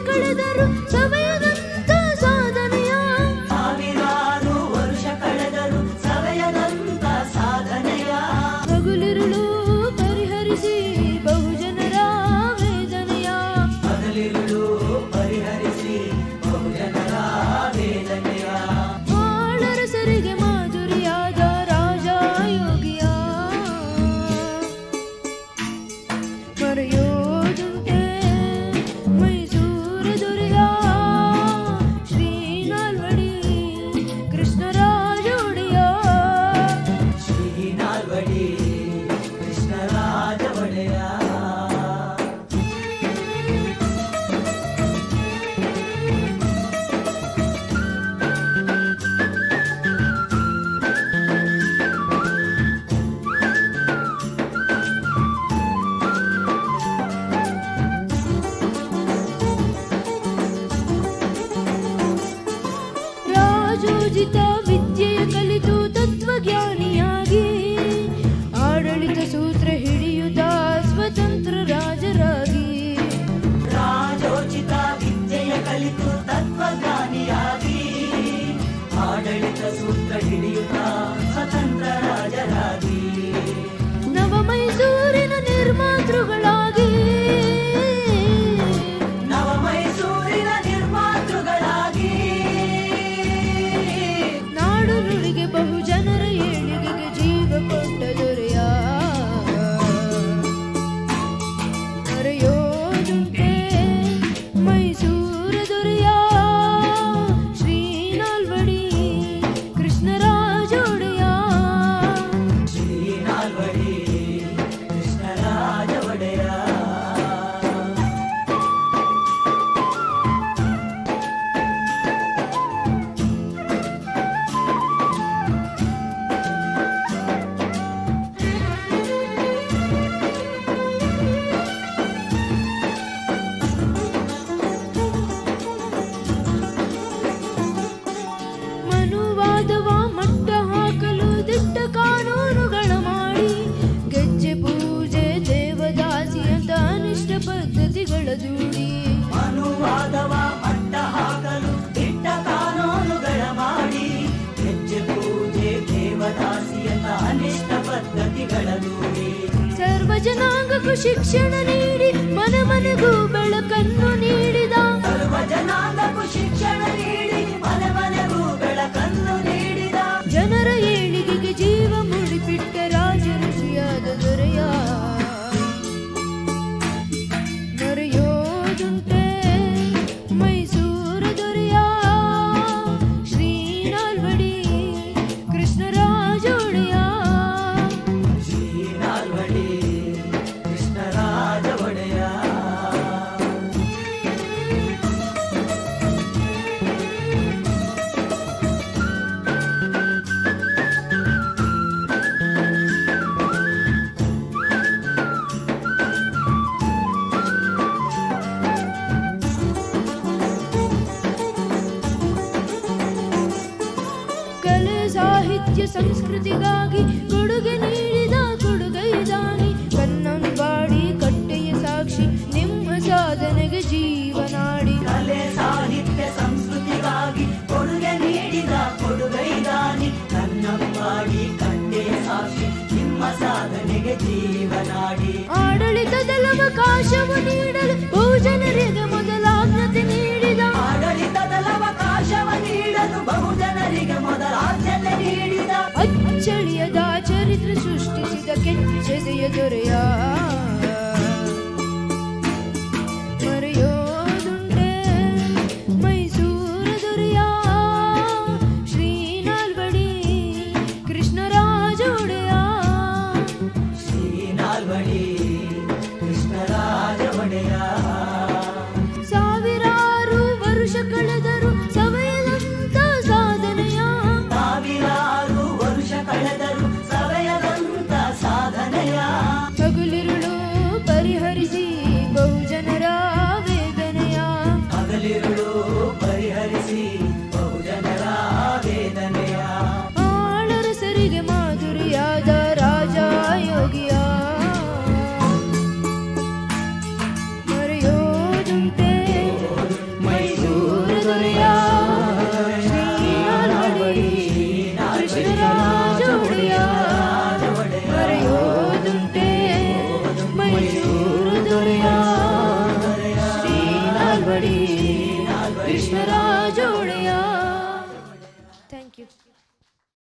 ಕಳೆದರು ಸಮಯದಂತ ಸಾಧನೆಯ ಸಾವಿರಾರು ವರುಷ ಕಳೆದರು ಸವೆಯದಂತ ಸಾಧನೆಯ ಹಗುಲಿರುಳು ಪರಿಹರಿಸಿ ಬಹುಜನರ ವೇದನೆಯ ಹಗಲಿರುಳು ಪರಿಹರಿಸಿ ಬಹುಜನರ ವೇದನೆಯ ಆಳರಸರಿಗೆ ಮಾಧುರಿಯಾದ ರಾಜ ಯೋಗಿಯ ಮರೆಯೋದುಂಟೆ ಮೈಸೂರು ದೊರೆಯ ಶ್ರೀನಾಲ್ವಡಿ ಕೃಷ್ಣರಾಜ ಒಡೆಯ ಶ್ರೀನಾಲ್ವಡಿ ಕೃಷ್ಣರಾಜ ಒಡೆಯ ರಾಜೋಜಿತ ವಿದ್ಯೆಯ ಕಲಿತು ತತ್ವಜ್ಞಾನಿಯಾಗಿ ಆಡಳಿತ ಸೂತ್ರ ಹಿಡಿಯುತ್ತ ಸ್ವತಂತ್ರ ರಾಜರಾಗಿ ರಾಜೋಚಿತ ವಿದ್ಯೆಯ ಕಲಿತು ತತ್ವಜ್ಞಾನಿಯಾಗಿ ಆಡಳಿತ ಸೂತ್ರ ಹಿಡಿಯುತ್ತ ಸ್ವತಂತ್ರ ರಾಜರಾಗಿ ನವ ಮೈಸೂರಿನ ನಿರ್ಮಾತೃಗಳಾಗಿ ನವ ಮೈಸೂರಿನ ನಿರ್ಮಾತೃಗಳಾಗಿ ನಾಡು ನುಡಿಗೆ ಬಹು ಜನರ ಏಳಿಗೆಗೆ ಜೀವ ಕೊಟ್ಟ ದೊರೆಯ ಮರೆಯೋದುಂಟೆ ಮೈಸೂರ ದೊರೆಯ ಶ್ರೀನಾಲ್ವಡಿ ಕೃಷ್ಣರಾಜ ಒಡೆಯ ಶ್ರೀನಾಲ್ವಡಿ ಕೃಷ್ಣರಾಜ ಒಡೆಯ ಮನುವಾದವ ಮಟ್ಟ ಹಾಕಲು ದಿಟ್ಟ ಕಾನೂನುಗಳ ಮಾಡಿ ಗೆಜ್ಜೆ ಪೂಜೆ ದೇವದಾಸಿ ಅಂತ ಅನಿಷ್ಟ ಪದ್ಧತಿಗಳ ದೂಡಿ ಅನುವಾದವ ಮಟ್ಟ ಹಾಕಲು ದಿಟ್ಟ ಕಾನೂನುಗಳ ಮಾಡಿ ಹೆಜ್ಜೆ ಪೂಜೆ ದೇವದಾಸಿಯತ ಅನಿಷ್ಟ ಪದ್ಧತಿಗಳ ದೂಡಿ ಸರ್ವ ಜನಾಂಗಕ್ಕೂ ಶಿಕ್ಷಣ ನೀಡಿ ಮನೆ ಮನೆಗೂ ಬೆಳಕನ್ನು ನೀಡಿದ ಸರ್ವ ಜನಾಂಗಕ್ಕೂ ಶಿಕ್ಷಣ ನೀಡಿ ಮನೆ ಮನೆಗೂ ಬೆಳಕನ್ನು ನೀಡಿದ ಜನರ ಏಳಿಗೆಗೆ ಜೀವ ಮುಡಿಪಿಟ್ಟ ರಾಜ ಋಷಿಯಾದ ದೊರೆಯ ಮರೆಯೋದುಂಟೆ ಮೈಸೂರ ದೊರೆಯ ಶ್ರೀನಾಲ್ವಡಿ ಕೃಷ್ಣರಾಜ ಒಡೆಯ ಶ್ರೀನಾಲ್ವಡಿ ಕೃಷ್ಣರಾಜ ಒಡೆಯ ಕಲೆ ಸಾಹಿತ್ಯ ಸಂಸ್ಕೃತಿಗಾಗಿ ಕೊಡುಗೆ ನೀಡಿದ ಕೊಡುಗೈದಾನಿ ಕನ್ನಂಬಾಡಿ ಕಟ್ಟೆಯ ಸಾಕ್ಷಿ ನಿಮ್ಮ ಸಾಧನೆಗೆ ಜೀವನಾಡಿ ಕಲೆ ಸಾಹಿತ್ಯ ಸಂಸ್ಕೃತಿಗಾಗಿ ಕೊಡುಗೆ ನೀಡಿದ ಕೊಡುಗೈದಾನಿ ಕನ್ನಂಬಾಡಿ ಕಟ್ಟೆಯ ಸಾಕ್ಷಿ ನಿಮ್ಮ ಸಾಧನೆಗೆ ಜೀವನಾಡಿ ಆಡಳಿತದಲ್ಲವಕಾಶವು ನೀಡಲು ಬಹುಜನರಿಗೆ ಮೊದಲಾಜ್ಞತೆ ನೀಡಿದ ಆಡಳಿತದಲ್ಲವಕಾಶವ ನೀಡಲು ಬಹುಜನರಿಗೆ ಮೊದಲ ಆದ್ಯತೆ ನೀಡಿದ ಅಚ್ಚಳಿಯದ ಚರಿತ್ರೆ ಸೃಷ್ಟಿಸಿದ ಕೆಚ್ಚೆದೆಯ ದೊರೆಯ ಮರೆಯೋದುಂಟೆ ಮೈಸೂರ ದೊರೆಯ ಶ್ರೀನಾಲ್ವಡಿ ಕೃಷ್ಣರಾಜ ಒಡೆಯ ಶ್ರೀನಾಲ್ವಡಿ ಕೃಷ್ಣರಾಜ ಒಡೆಯ ಸಾವಿರಾರು ನಾಲ್ವಡಿ ಕೃಷ್ಣರಾಜ ಒಡೆಯ